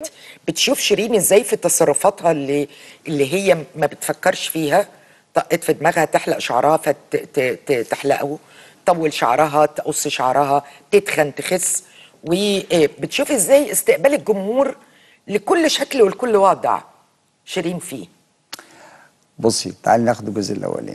بتشوف شيرين ازاي في تصرفاتها اللي هي ما بتفكرش فيها طقت في دماغها تحلق شعرها فتحلقه تطول شعرها تقص شعرها تتخن تخس وبتشوف ازاي استقبال الجمهور لكل شكل ولكل وضع شيرين فيه بصي تعالي ناخد الجزء الاولاني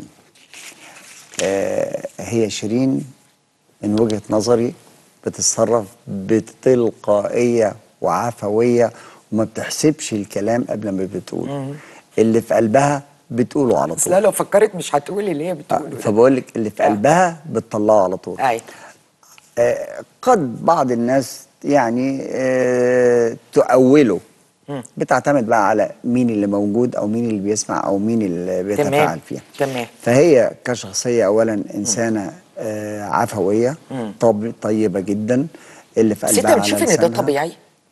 آه هي شيرين من وجهه نظري بتتصرف بتلقائيه وعفويه وما بتحسبش الكلام قبل ما بتقول اللي في قلبها بتقوله على بس طول لا لو فكرت مش هتقولي اللي هي بتقوله ده. فبقول لك اللي في آه. قلبها بتطلعه على طول اي آه، قد بعض الناس يعني آه، تؤوله بتعتمد بقى على مين اللي موجود او مين اللي بيسمع او مين اللي بيتفاعل تمام فيها تمام فهي كشخصيه اولا انسانه آه، عفويه طب طيبه جدا اللي في بس قلبها انت على بتشوف ان ده لسانها. طبيعي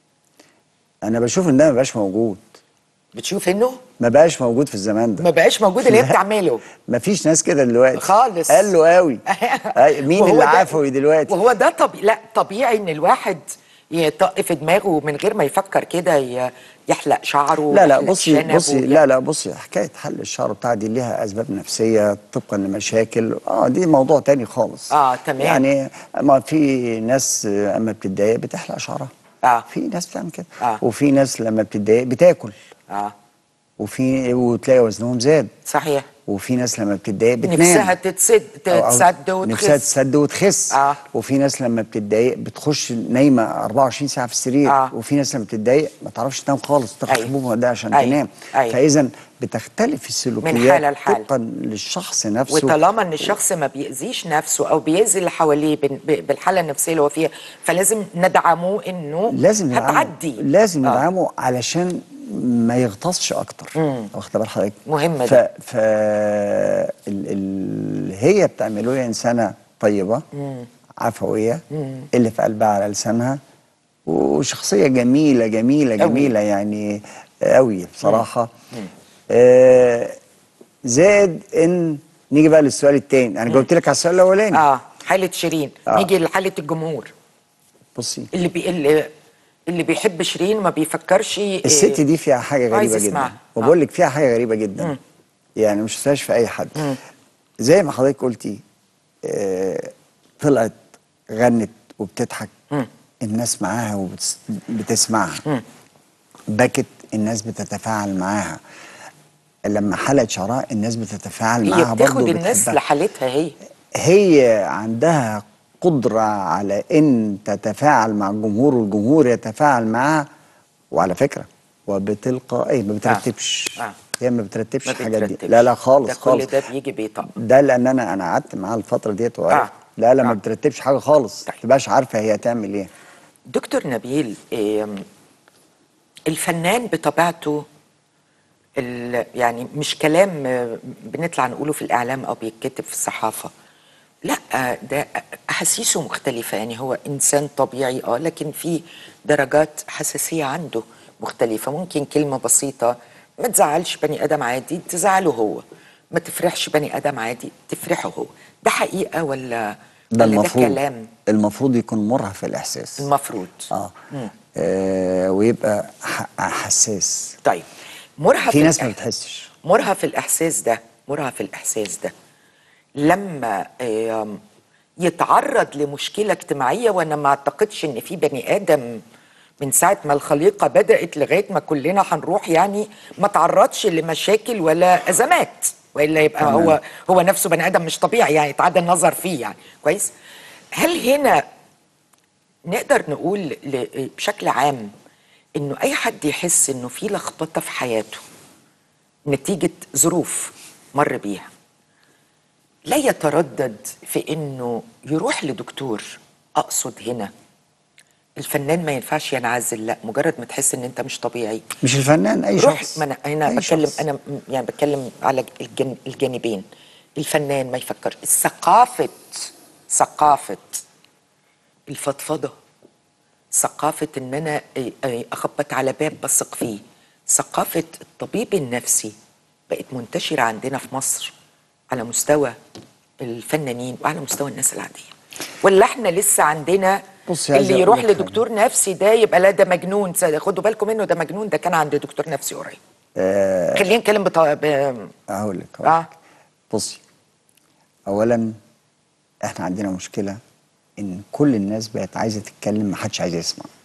انا بشوف ان ده ما بقاش موجود بتشوف انه ما بقاش موجود في الزمان ده ما بقاش موجود اللي هي لا. بتعمله ما فيش ناس كده دلوقتي خالص. قال له قوي أي- مين وهو اللي ده- عفوي دلوقتي وهو ده طبيعي لا طبيعي ان الواحد يطق في دماغه من غير ما يفكر كده ي- يحلق شعره لا لا يحلق بصي شنبه، بصي وي- لا لا بصي حكايه حل الشعر بتاع دي ليها اسباب نفسيه طبقا لمشاكل اه دي موضوع تاني خالص آه، تمام. يعني ما في ناس آه، اما بتتضايق بتحلق شعرها آه. في ناس بتعمل كده آه. وفي ناس لما بتتضايق بتاكل اه وفي وتلاقي وزنهم زاد صحيح وفي ناس لما بتتضايق بتنام نفسها تتسد أو- أو تتسد نفسها وتخس تسد وتخس آه. وفي ناس لما بتتضايق بتخش نايمه 24 ساعه في السرير آه. وفي ناس لما بتتضايق ما تعرفش تنام خالص تاخد أيوة. حبوب ده عشان أيوة. تنام أيوة. فاذا بتختلف السلوكيات من حالة لحالة. طبقا للشخص نفسه وطالما ان الشخص ما بيأذيش نفسه او بيأذي اللي حواليه بال- ب- بالحاله النفسيه اللي هو فيها فلازم ندعمه انه لازم ندعمه هتعدي لازم آه. ندعمه علشان ما يغطسش اكتر واخده بال حضرتك مهم ف, ده. ف ال... ال... هي بتعمله هي انسانه طيبه عفويه اللي في قلبها على لسانها وشخصيه جميله جميله أوي. جميله يعني قوي بصراحه آه زائد ان نيجي بقى للسؤال الثاني انا جاوبت لك على السؤال الاولاني اه حاله شيرين آه. نيجي لحاله الجمهور بصي اللي بي اللي, اللي بيحب شيرين ما بيفكرش إيه، الست دي فيها حاجه عايز غريبه يسمعها. جدا وبقول لك فيها حاجه غريبه جدا يعني مش شفتهاش في اي حد زي ما حضرتك قلتي آه طلعت غنت وبتضحك الناس معاها وبتسمعها بكت الناس بتتفاعل معاها لما حلقت شعرها الناس بتتفاعل هي معاها بتاخد برضه الناس بتحبها. لحالتها هي هي عندها قدرة على إن تتفاعل مع الجمهور والجمهور يتفاعل معها وعلى فكرة وبتلقائية ما بترتبش آه. هي ما بترتبش ما الحاجات دي بترتبش. لا لا خالص ده كل خالص ده بيجي بيطق ده لأن أنا أنا قعدت معاها الفترة ديت وعرفت آه. لا لا ما آه. بترتبش حاجة خالص ما طيب. تبقاش عارفة هي هتعمل إيه دكتور نبيل إيه الفنان بطبيعته ال- يعني مش كلام آه، بنطلع نقوله في الاعلام او بيتكتب في الصحافه لا آه، ده احاسيسه مختلفه يعني هو انسان طبيعي اه لكن في درجات حساسيه عنده مختلفه ممكن كلمه بسيطه ما تزعلش بني ادم عادي تزعله هو ما تفرحش بني ادم عادي تفرحه هو ده حقيقه ولا ده ولا المفروض ده كلام المفروض يكون مرهف الإحساس المفروض آه. آه ويبقى ح- حساس طيب مرهف في ناس ما الإح- بتحسش مرهف الإحساس ده مرهف الإحساس ده لما آم، يتعرض لمشكلة اجتماعية وأنا ما أعتقدش إن في بني آدم من ساعة ما الخليقة بدأت لغاية ما كلنا هنروح يعني ما تعرضش لمشاكل ولا أزمات وإلا يبقى تمام. هو هو نفسه بني آدم مش طبيعي يعني يتعدى النظر فيه يعني كويس هل هنا نقدر نقول ل- بشكل عام انه اي حد يحس انه في لخبطه في حياته نتيجه ظروف مر بيها لا يتردد في انه يروح لدكتور اقصد هنا الفنان ما ينفعش ينعزل لا مجرد ما تحس ان انت مش طبيعي مش الفنان أي روح شخص ما انا هنا أي بتكلم شخص. انا م- يعني بتكلم على الجن الجانبين الفنان ما يفكرش ثقافه ثقافه الفضفضه ثقافه ان انا إيه، إيه، اخبط على باب بثق فيه ثقافه الطبيب النفسي بقت منتشره عندنا في مصر على مستوى الفنانين وعلى مستوى الناس العاديه ولا احنا لسه عندنا بصي، عايز اللي أقول يروح لك حاجة. لدكتور نفسي ده يبقى لا ده مجنون س- خدوا بالكم منه ده مجنون ده كان عند دكتور نفسي قريب آه خلينا نتكلم بطا... ب... هقول لك هقول اه لك. بصي اولا احنا عندنا مشكله ان كل الناس بقت عايزه تتكلم ما حدش عايز يسمع